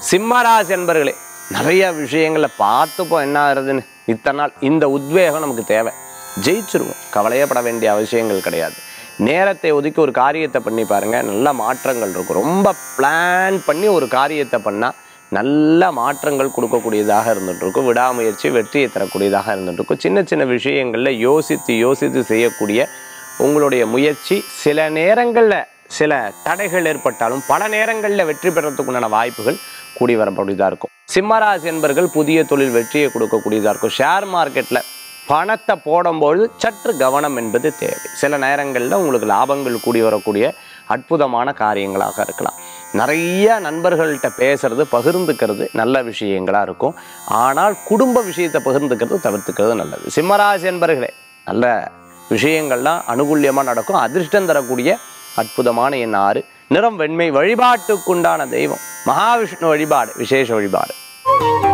சிம்மராசி என்பர்களே நிறைய விஷயங்களை பார்த்துப்போம் என்ன ஆகுறதுன்னு இத்தனை நாள் இந்த உத்வேகம் நமக்கு தேவை ஜெயிச்சிருவோம் கவலையப்பட வேண்டிய அவசியங்கள் கிடையாது நேரத்தை ஒதுக்கி ஒரு காரியத்தை பண்ணி பாருங்க நல்ல மாற்றங்கள் இருக்கும் ரொம்ப பிளான் பண்ணி ஒரு காரியத்தை பண்ணால் நல்ல மாற்றங்கள் கொடுக்கக்கூடியதாக இருந்துட்டு இருக்கும் விடாமுயற்சி வெற்றியை தரக்கூடியதாக இருந்துட்டு இருக்கும் சின்ன சின்ன விஷயங்களில் யோசித்து யோசித்து செய்யக்கூடிய உங்களுடைய முயற்சி சில நேரங்களில் சில தடைகள் ஏற்பட்டாலும் பல நேரங்களில் வெற்றி பெறத்துக்குண்டான வாய்ப்புகள் கூடி வரக்கூடியதாக இருக்கும் சிம்மராசி என்பர்கள் புதிய தொழில் வெற்றியை கொடுக்கக்கூடியதாக இருக்கும் ஷேர் மார்க்கெட்டில் பணத்தை போடும்போது சற்று கவனம் என்பது தேவை சில நேரங்களில் உங்களுக்கு லாபங்கள் கூடி வரக்கூடிய அற்புதமான காரியங்களாக இருக்கலாம் நிறைய நண்பர்கள்ட்ட பேசுறது பகிர்ந்துக்கிறது நல்ல விஷயங்களாக இருக்கும் ஆனால் குடும்ப விஷயத்தை பகிர்ந்துக்கிறது தவிர்த்துக்கிறது நல்லது சிம்மராசி என்பர்களே நல்ல விஷயங்கள்லாம் அனுகூல்யமாக நடக்கும் அதிர்ஷ்டம் தரக்கூடிய அற்புதமான என் ஆறு நிறம் வெண்மை வழிபாட்டுக்குண்டான தெய்வம் மகாவிஷ்ணு வழிபாடு விசேஷ வழிபாடு